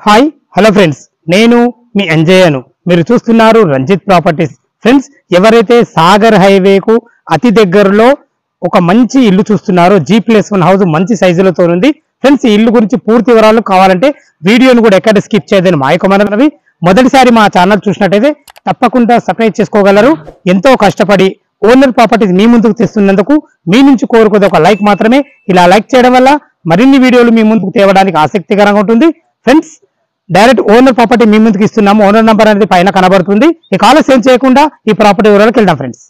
hi hello friends నేను మీ అంజయ్యను మీరు చూస్తున్నారు రంజిత్ ప్రాపర్టీస్ ఫ్రెండ్స్ ఎవరైతే సాగర్ హైవేకు అతి దగ్గరలో ఒక మంచి ఇల్లు చూస్తున్నారో జీ ప్లస్ వన్ హౌస్ మంచి సైజులతో ఉంది ఫ్రెండ్స్ ఈ ఇల్లు గురించి పూర్తి వివరాలు కావాలంటే వీడియోను కూడా ఎక్కడ స్కిప్ చేయదని మా యొక్క మనవి మొదటిసారి మా ఛానల్ చూసినట్టయితే తప్పకుండా సబ్స్క్రైబ్ చేసుకోగలరు ఎంతో కష్టపడి ఓనర్ ప్రాపర్టీస్ మీ ముందుకు తెస్తున్నందుకు మీ నుంచి కోరుకునే ఒక లైక్ మాత్రమే ఇలా లైక్ చేయడం వల్ల మరిన్ని వీడియోలు మీ ముందుకు తేవడానికి ఆసక్తికరంగా ఉంటుంది ఫ్రెండ్స్ డైరెక్ట్ ఓనర్ ప్రాపర్టీ మీ ముందుకు ఇస్తున్నాము ఓనర్ నంబర్ అనేది పైన కనబడుతుంది ఈ ఆలస్యం చేయకుండా ఈ ప్రాపర్టీ వివరాలకు వెళ్దాం ఫ్రెండ్స్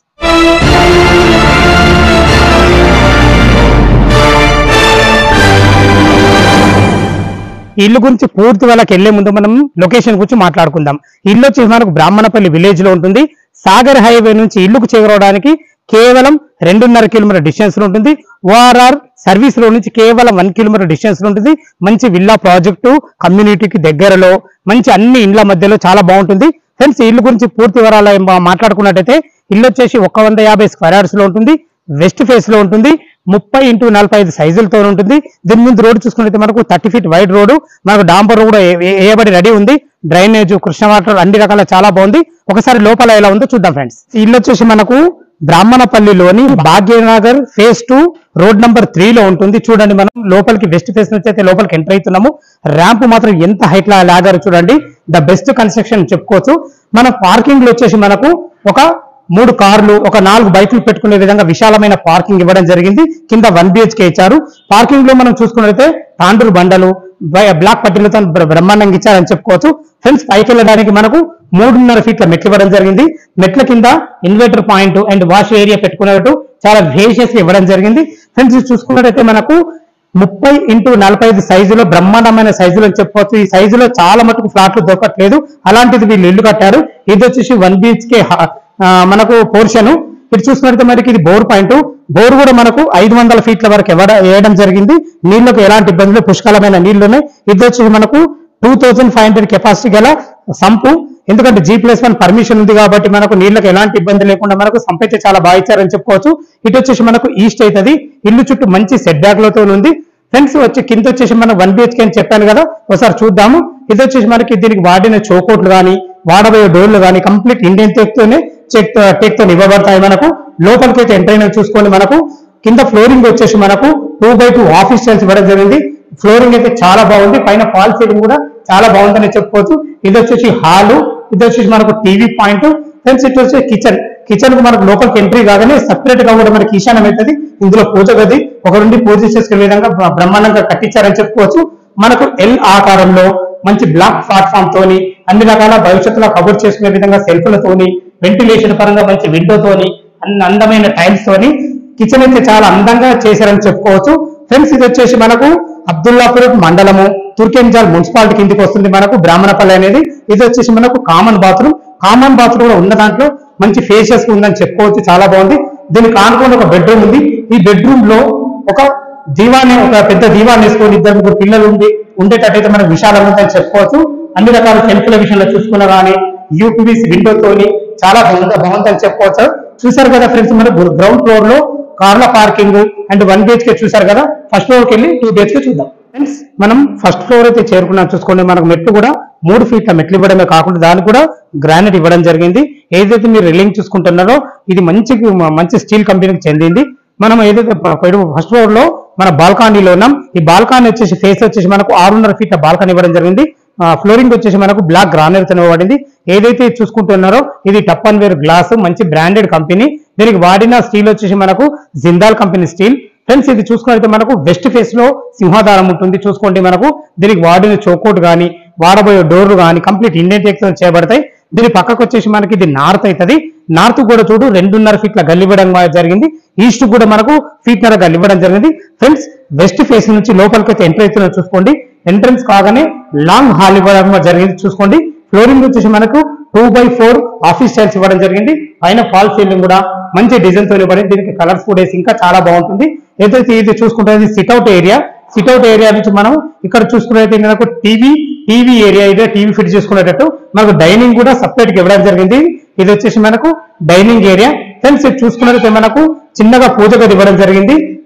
ఈ ఇల్లు గురించి పూర్తి వాళ్ళకి వెళ్లే ముందు మనం లొకేషన్ గురించి మాట్లాడుకుందాం ఈ ఇల్లు వచ్చేసి మనకు బ్రాహ్మణపల్లి విలేజ్ లో ఉంటుంది సాగర్ హైవే నుంచి ఇల్లుకు చేరుకోవడానికి కేవలం రెండున్నర కిలోమీటర్ డిస్టెన్స్ లో ఉంటుంది ఓఆర్ఆర్ సర్వీస్ లో నుంచి కేవలం వన్ కిలోమీటర్ డిస్టెన్స్ లో ఉంటుంది మంచి విల్లా ప్రాజెక్టు కమ్యూనిటీకి దగ్గరలో మంచి అన్ని ఇండ్ల మధ్యలో చాలా బాగుంటుంది ఫ్రెండ్స్ ఈ ఇల్లు గురించి పూర్తి వివరాలు మా- మాట్లాడుకున్నట్టయితే ఇల్లు వచ్చేసి ఒక వంద యాభై స్క్వేర్ యార్డ్స్ లో ఉంటుంది వెస్ట్ ఫేస్ లో ఉంటుంది ముప్పై ఇంటూ నలభై ఐదు సైజులతో ఉంటుంది దీని ముందు రోడ్ చూసుకుంటే మనకు థర్టీ ఫీట్ వైడ్ రోడ్ మనకు డాంబర్ రోడ్ కూడా ఏ- ఏ- వేయబడి రెడీ ఉంది డ్రైనేజ్ కృష్ణ వాటర్ అన్ని రకాల చాలా బాగుంది ఒకసారి లోపల ఎలా ఉందో చూద్దాం ఫ్రెండ్స్ ఈ ఇల్లు వచ్చేసి మనకు బ్రాహ్మణపల్లిలోని Bhagyanagar phase two road number three లో ఉంటుంది చూడండి మనం లోపలికి వెస్ట్ ఫేస్ నుంచి అయితే లోపలికి ఎంటర్ అవుతున్నాము ర్యాంప్ మాత్రం ఎంత హైట్ లా లాగారు చూడండి ద బెస్ట్ కన్స్ట్రక్షన్ చెప్పుకోవచ్చు మన పార్కింగ్ లో వచ్చేసి మనకు ఒక మూడు కార్లు ఒక నాలుగు బైకులు పెట్టుకునే విధంగా విశాలమైన పార్కింగ్ ఇవ్వడం జరిగింది కింద వన్ బిహెచ్కే ఇచ్చారు పార్కింగ్ లో మనం చూసుకున్నట్లయితే తాండ్రు బండలు బ- బ్లాక్ పట్టీలతో బ్ర- బ్రహ్మాండంగా ఇచ్చారని చెప్పుకోవచ్చు ఫ్రెండ్స్ పైకి వెళ్ళడానికి మనకు మూడున్నర ఫీట్ల మెట్లు ఇవ్వడం జరిగింది మెట్ల కింద inverter point and wash area పెట్టుకునేట్టు చాలా వేషియస్ ఇవ్వడం జరిగింది ఫ్రెండ్స్ ఇది చూసుకున్నట్టయితే మనకు ముప్పై ఇంటూ నలభై ఐదు సైజులో బ్రహ్మాండమైన సైజులు అని చెప్పవచ్చు ఈ సైజులో చాలా మటుకు ఫ్లాట్లు దొరకట్లేదు అలాంటిది వీళ్ళు ఇల్లు కట్టారు ఇది వచ్చేసి వన్ బిహెచ్కే మనకు పోర్షన్ ఇటు చూసుకున్నట్టు మనకి ఇది బోర్ పాయింట్ బోర్ కూడా మనకు ఐదు వందల ఫీట్ల వరకు ఇవ్వడం వేయడం జరిగింది నీళ్లకు ఎలాంటి ఇబ్బందులు పుష్కలమైన నీళ్లు ఉన్నాయి ఇది వచ్చేసి మనకు two thousand five hundred capacity గల సంపు ఎందుకంటే జీ ప్లస్ వన్ పర్మిషన్ ఉంది కాబట్టి మనకు నీళ్ళకి ఎలాంటి ఇబ్బంది లేకుండా మనకు సంప్ అయితే చాలా బాగా ఇచ్చారని చెప్పుకోవచ్చు ఇటు వచ్చేసి మనకు ఈస్ట్ అవుతుంది ఇల్లు చుట్టూ మంచి సెట్ బ్యాక్ లతో ఉంది ఫ్రెండ్స్ వచ్చి కింద వచ్చేసి మనం వన్ బిహెచ్కే అని చెప్పాను కదా ఒకసారి చూద్దాము ఇది వచ్చేసి మనకి దీనికి వాడిన చోకోట్లు కానీ వాడబోయే డోర్లు కానీ కంప్లీట్ ఇండియన్ టెక్ తోనే చెక్ టెక్ తో ఇవ్వబడతాయి మనకు లోపలికి అయితే ఎంటర్ అయిన చూసుకోండి మనకు కింద ఫ్లోరింగ్ వచ్చేసి మనకు two by two office styles ఇవ్వడం జరిగింది ఫ్లోరింగ్ అయితే చాలా బాగుంది పైన ఫాల్ సీలింగ్ కూడా చాలా బాగుందని చెప్పుకోవచ్చు ఇది వచ్చేసి హాలు ఇది వచ్చేసి మనకు టీవీ పాయింట్ ఫ్రెండ్స్ ఇటు వచ్చేసి కిచెన్ కిచెన్ కు మనకు లోపలికి ఎంట్రీ కాగానే సెపరేట్ గా కూడా మనకి ఈశాన్యం అవుతుంది ఇందులో పూజ గది ఒక నుండి పూజ చేసుకునే విధంగా బ్ర- బ్రహ్మాండంగా కట్టించారని చెప్పుకోవచ్చు మనకు ఎల్ ఆకారంలో మంచి బ్లాక్ ప్లాట్ఫామ్ తోని అన్ని రకాల భవిష్యత్తులో కబుర్ చేసుకునే విధంగా సెల్ఫ్లతోని వెంటిలేషన్ పరంగా మంచి విండోతోని అన్ని అందమైన టైల్స్ తోని కిచెన్ అయితే చాలా అందంగా చేశారని చెప్పుకోవచ్చు ఫ్రెండ్స్ ఇది వచ్చేసి మనకు అబ్దుల్లాపూర్ మండలము తుర్కెంజాల్ మున్సిపాలిటీ కిందికి వస్తుంది మనకు బ్రాహ్మణపల్లి అనేది ఇది వచ్చేసి మనకు కామన్ బాత్రూమ్ కామన్ బాత్రూమ్ కూడా ఉన్న దాంట్లో మంచి ఫేషియస్ ఉందని చెప్పుకోవచ్చు చాలా బాగుంది దీనికి ఆనుకుని ఒక బెడ్రూమ్ ఉంది ఈ బెడ్రూమ్ లో ఒక దీవాన్ని ఒక పెద్ద దీవాన్ని వేసుకొని ఇద్దరు ముగ్గురు పిల్లలు ఉండి ఉండేటట్టయితే మనకు విశాలంగా ఉందని చెప్పుకోవచ్చు అన్ని రకాల సెల్ఫ్ల విషయంలో చూసుకున్నా కానీ యూపీవీస్ విండోతోని చాలా బాగుంది బాగుందని చెప్పుకోవచ్చు చూసారు కదా ఫ్రెండ్స్ మన గ్రౌండ్ ఫ్లోర్ లో కార్ల పార్కింగ్ అండ్ వన్ బిహెచ్కే చూసారు కదా ఫస్ట్ ఫ్లోర్ కి వెళ్ళి టూ బిహెచ్కే చూద్దాం ఫ్రెండ్స్ మనం ఫస్ట్ ఫ్లోర్ అయితే చేరుకున్నాం చూసుకోండి మనకు మెట్లు కూడా మూడు ఫీట్ల మెట్లు ఇవ్వడమే కాకుండా దానికి కూడా గ్రానైట్ ఇవ్వడం జరిగింది ఏదైతే మీరు రిలింగ్ చూసుకుంటున్నారో ఇది మంచి మంచి స్టీల్ కంపెనీకి చెందింది మనం ఏదైతే ఫస్ట్ ఫ్లోర్ లో మన బాల్కనీలో ఉన్నాం ఈ బాల్కనీ వచ్చేసి ఫేస్ వచ్చేసి మనకు ఆరున్నర ఫీట్ల బాల్కనీ ఇవ్వడం జరిగింది ఫ్లోరింగ్ వచ్చేసి మనకు బ్లాక్ గ్రానైట్ తో ఇవ్వబడింది ఏదైతే చూసుకుంటున్నారో ఇది టప్ అండ్ వేర్ గ్లాస్ మంచి బ్రాండెడ్ కంపెనీ దీనికి వాడిన స్టీల్ వచ్చేసి మనకు జిందాల్ కంపెనీ స్టీల్ ఫ్రెండ్స్ ఇది చూసుకున్నట్లయితే మనకు వెస్ట్ ఫేస్ లో సింహాధారం ఉంటుంది చూసుకోండి మనకు దీనికి వాడిన చౌకోట్ కానీ వాడబోయే డోర్లు కానీ కంప్లీట్ ఇండియన్ టెక్ చేయబడతాయి దీని పక్కకు వచ్చేసి మనకి ఇది నార్త్ అవుతుంది నార్త్ కూడా చూడు రెండున్నర ఫీట్ల గల్లి ఇవ్వడం జరిగింది ఈస్ట్ కూడా మనకు ఫీట్నర గల్లి ఇవ్వడం జరిగింది ఫ్రెండ్స్ వెస్ట్ ఫేస్ నుంచి లోపలికి అయితే ఎంటర్ అవుతున్నా చూసుకోండి ఎంట్రన్స్ కాగానే లాంగ్ హాల్ ఇవ్వడం జరిగింది చూసుకోండి ఫ్లోరింగ్ వచ్చేసి మనకు two by four office styles ఇవ్వడం జరిగింది పైన ఫాల్ సీలింగ్ కూడా మంచి డిజైన్ తో ఇవ్వబడింది దీనికి కలర్స్ కూడా వేసి ఇంకా చాలా బాగుంటుంది ఏదైతే ఇది చూసుకుంటే ఇది సిట్అవుట్ ఏరియా సిట్అవుట్ ఏరియా నుంచి మనం ఇక్కడ చూసుకున్నట్లయితే మనకు టీవీ టీవీ ఏరియా ఇదే టీవీ ఫిట్ చేసుకునేటట్టు మనకు డైనింగ్ కూడా సపరేట్ గా ఇవ్వడం జరిగింది ఇది వచ్చేసి మనకు డైనింగ్ ఏరియా ఫ్రెండ్స్ ఇది చూసుకున్నట్లయితే మనకు చిన్నగా పూజ గది ఇవ్వడం జరిగింది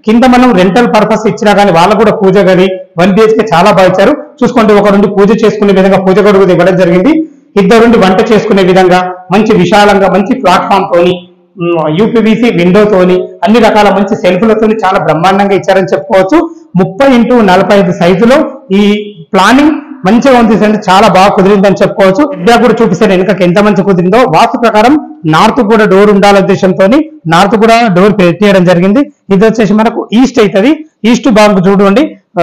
కింద మనం రెంటల్ పర్పస్ ఇచ్చినా కానీ వాళ్ళకు కూడా పూజ గది వన్ బిహెచ్కే చాలా బాగా ఇచ్చారు చూసుకోండి ఒక నుండి పూజ చేసుకునే విధంగా పూజ గది కూడా ఇవ్వడం జరిగింది ఇద్దరుండి వంట చేసుకునే విధంగా మంచి విశాలంగా మంచి ప్లాట్ఫామ్ తోని యూపీవీసీ విండోతోని అన్ని రకాల మంచి సెల్ఫ్లతోని చాలా బ్రహ్మాండంగా ఇచ్చారని చెప్పుకోవచ్చు ముప్పై ఇంటూ నలభై ఐదు సైజులో ఈ ప్లానింగ్ మంచిగా ఉంది అంటే చాలా బాగా కుదిరిందని చెప్పుకోవచ్చు ఇండియా కూడా చూపిస్తే వెనుకకి ఎంత మంచి కుదిరిందో వాస్తు ప్రకారం నార్త్ కూడా డోర్ ఉండాల ఉద్దేశంతో నార్త్ కూడా డోర్ పెట్టేయడం జరిగింది ఇది వచ్చేసి మనకు ఈస్ట్ అవుతుంది ఈస్ట్ బాంక్ చూడండి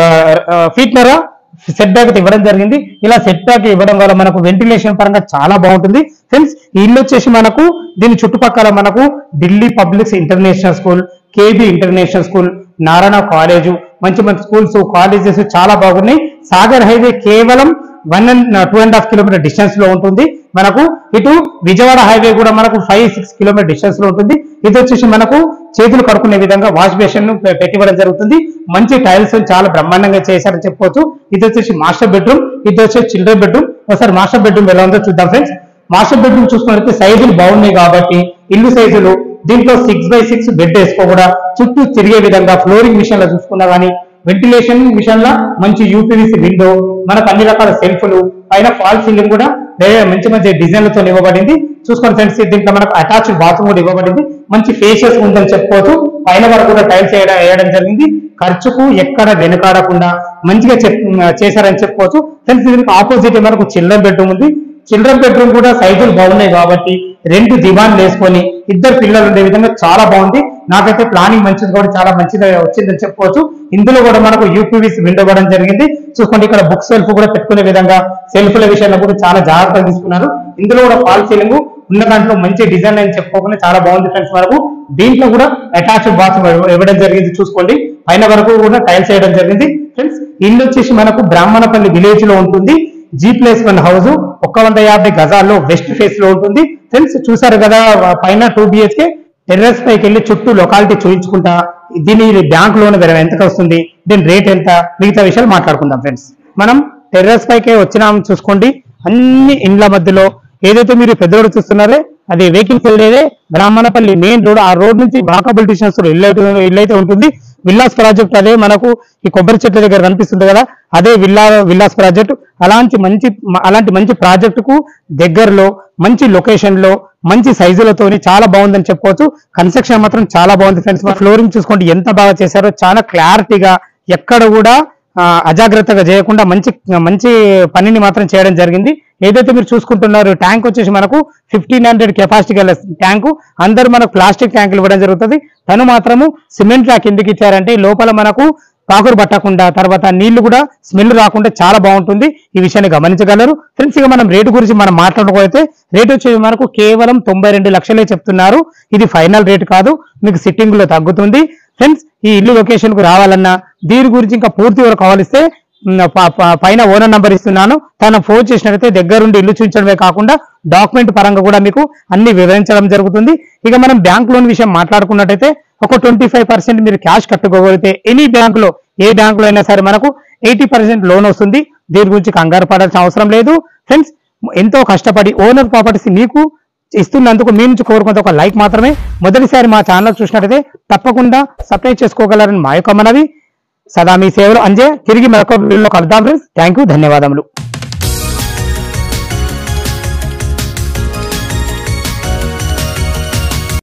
ఫీట్నరా సెట్ బ్యాక్ ఇవ్వడం జరిగింది ఇలా సెట్ బ్యాక్ ఇవ్వడం వల్ల మనకు వెంటిలేషన్ పరంగా చాలా బాగుంటుంది ఫ్రెండ్స్ ఈ ఇల్లు వచ్చేసి మనకు దీని చుట్టుపక్కల మనకు Delhi public international school KB international school Narayana college మంచి మంచి స్కూల్స్ కాలేజెస్ చాలా బాగున్నాయి సాగర్ హైవే కేవలం one and two and half kilometer distance లో ఉంటుంది మనకు ఇటు విజయవాడ హైవే కూడా మనకు ఫైవ్ సిక్స్ కిలోమీటర్ డిస్టెన్స్ లో ఉంటుంది ఇది వచ్చేసి మనకు చేతులు కడుక్కునే విధంగా వాష్ బేషన్ ను పె- పెట్టివ్వడం జరుగుతుంది మంచి టైల్స్ చాలా బ్రహ్మాండంగా చేశారని చెప్పుకోవచ్చు ఇది వచ్చేసి మాస్టర్ బెడ్రూమ్ ఇది వచ్చేసి చిల్డ్రన్ బెడ్రూమ్ ఒకసారి మాస్టర్ బెడ్రూమ్ ఎలా ఉందో చూద్దాం ఫ్రెండ్స్ మాస్టర్ బెడ్రూమ్ చూసుకున్నట్లయితే సైజులు బాగున్నాయి కాబట్టి ఇల్లు సైజులు దీంట్లో సిక్స్ బై సిక్స్ బెడ్ వేసుకో కూడా చుట్టూ తిరిగే విధంగా ఫ్లోరింగ్ విషయంలో చూసుకున్నా కానీ వెంటిలేషన్ విషయంలో మంచి యూపీవీసీ విండో మనకు అన్ని రకాల సెల్ఫ్లు పైన ఫాల్ సీలింగ్ కూడా వేరే మంచి మంచి డిజైన్లతో ఇవ్వబడింది చూసుకోండి ఫ్రెండ్స్ దీంట్లో మనకు అటాచ్డ్ బాత్రూమ్ కూడా ఇవ్వబడింది మంచి ఫేషియస్ ఉందని చెప్పుకోవచ్చు పైన వరకు కూడా టైల్స్ వేయడం వేయడం జరిగింది ఖర్చుకు ఎక్కడ వెనుకాడకుండా మంచిగా చెప్ చేశారని చెప్పుకోవచ్చు ఫ్రెండ్స్ దీనికి ఆపోజిట్ మనకు చిల్డ్రన్ బెడ్రూమ్ ఉంది చిల్డ్రన్ బెడ్రూమ్ కూడా సైజులు బాగున్నాయి కాబట్టి రెండు దివాన్లు వేసుకొని ఇద్దరు పిల్లలు ఉండే విధంగా చాలా బాగుంది నాకైతే ప్లానింగ్ మంచిది కూడా చాలా మంచిగా వచ్చిందని చెప్పుకోవచ్చు ఇందులో కూడా మనకు యూపీవీసీ విండో ఇవ్వడం జరిగింది చూసుకోండి ఇక్కడ బుక్ సెల్ఫ్ కూడా పెట్టుకునే విధంగా సెల్ఫ్ల విషయంలో కూడా చాలా జాగ్రత్తగా తీసుకున్నారు ఇందులో కూడా ఫాల్ సీలింగ్ ఉన్న దాంట్లో మంచి డిజైన్ అని చెప్పుకోకుండా చాలా బాగుంది ఫ్రెండ్స్ వరకు దీంట్లో కూడా అటాచ్డ్ బాత్రూమ్ ఇవ్వడం జరిగింది చూసుకోండి పైన వరకు కూడా టైల్స్ వేయడం జరిగింది ఫ్రెండ్స్ ఇల్లు వచ్చేసి మనకు బ్రాహ్మణపల్లి విలేజ్ లో ఉంటుంది జీ ప్లేస్ వన్ హౌస్ ఒక్క వంద యాభై గజాల్లో వెస్ట్ ఫేస్ లో ఉంటుంది ఫ్రెండ్స్ చూసారు కదా పైన టూ బిహెచ్కే టెర్రస్ పైకి వెళ్ళి చుట్టూ లొకాలిటీ చూపించుకుంటా దీని బ్యాంక్ లోన్ వేరే ఎంతకు వస్తుంది దీని రేట్ ఎంత మిగతా విషయాలు మాట్లాడుకుందాం ఫ్రెండ్స్ మనం టెర్రస్ పైకి వచ్చినాం చూసుకోండి అన్ని ఇండ్ల మధ్యలో ఏదైతే మీరు పెద్ద రోడ్ చూస్తున్నారో అది వెహికల్స్ వెళ్ళేదే బ్రాహ్మణపల్లి మెయిన్ రోడ్ ఆ రోడ్ నుంచి వాకబుల్ డిస్టెన్స్ ఇల్లు అయితే- ఇల్లు అయితే ఉంటుంది విల్లాస్ ప్రాజెక్ట్ అదే మనకు ఈ కొబ్బరి చెట్ల దగ్గర కనిపిస్తుంది కదా అదే విల్లా విల్లాస్ ప్రాజెక్ట్ అలాంటి మంచి అలాంటి మంచి ప్రాజెక్టుకు దగ్గరలో మంచి లొకేషన్ లో మంచి సైజులతోని చాలా బాగుందని చెప్పుకోవచ్చు కన్స్ట్రక్షన్ మాత్రం చాలా బాగుంది ఫ్రెండ్స్ ఫ్లోరింగ్ చూసుకోండి ఎంత బాగా చేశారో చాలా క్లారిటీగా ఎక్కడ కూడా ఆ, అజాగ్రత్తగా చేయకుండా మంచి మంచి పనిని మాత్రం చేయడం జరిగింది ఏదైతే మీరు చూసుకుంటున్నారు ట్యాంక్ వచ్చేసి మనకు ఫిఫ్టీన్ హండ్రెడ్ కెపాసిటీ గల ట్యాంకు అందరూ మనకు ప్లాస్టిక్ ట్యాంకులు ఇవ్వడం జరుగుతుంది తను మాత్రము సిమెంట్ ట్యాంక్ ఎందుకు ఇచ్చారంటే లోపల మనకు కాకురు పట్టకుండా తర్వాత నీళ్లు కూడా స్మెల్ రాకుండా చాలా బాగుంటుంది ఈ విషయాన్ని గమనించగలరు ఫ్రెండ్స్ ఇక మనం రేటు గురించి మనం మాట్లాడుకోఅయితే రేట్ వచ్చేసి మనకు కేవలం తొంభై రెండు లక్షలే చెప్తున్నారు ఇది ఫైనల్ రేట్ కాదు మీకు సిట్టింగ్ లో తగ్గుతుంది ఫ్రెండ్స్ ఈ ఇల్లు లొకేషన్ కు రావాలన్నా దీని గురించి ఇంకా పూర్తి వరకు కావాలిస్తే మ్, ప- ప- పైన ఓనర్ నంబర్ ఇస్తున్నాను తను ఫోన్ చేసినట్లయితే దగ్గరుండి ఇల్లు చూపించడమే కాకుండా డాక్యుమెంట్ పరంగా కూడా మీకు అన్ని వివరించడం జరుగుతుంది ఇక మనం బ్యాంక్ లోన్ విషయం మాట్లాడుకున్నట్టయితే ఒక ట్వంటీ ఫైవ్ పర్సెంట్ మీరు క్యాష్ కట్టుకోగలిగితే ఎనీ బ్యాంక్ లో ఏ బ్యాంక్ లో అయినా సరే మనకు ఎయిటీ పర్సెంట్ లోన్ వస్తుంది దీని గురించి కంగారు పడాల్సిన అవసరం లేదు ఫ్రెండ్స్ ఎంతో కష్టపడి ఓనర్ ప్రాపర్టీస్ మీకు ఇస్తున్నందుకు మీ నుంచి కోరుకున్న ఒక లైక్ మాత్రమే మొదటిసారి మా ఛానల్ చూసినట్టయితే తప్పకుండా సబ్స్క్రైబ్ చేసుకోగలరని మా యొక్క మనవి సదా మీ సేవలు అంజే తిరిగి మరొక వీడియోలో కలుద్దాం ఫ్రెండ్స్ థ్యాంక్ యూ ధన్యవాదములు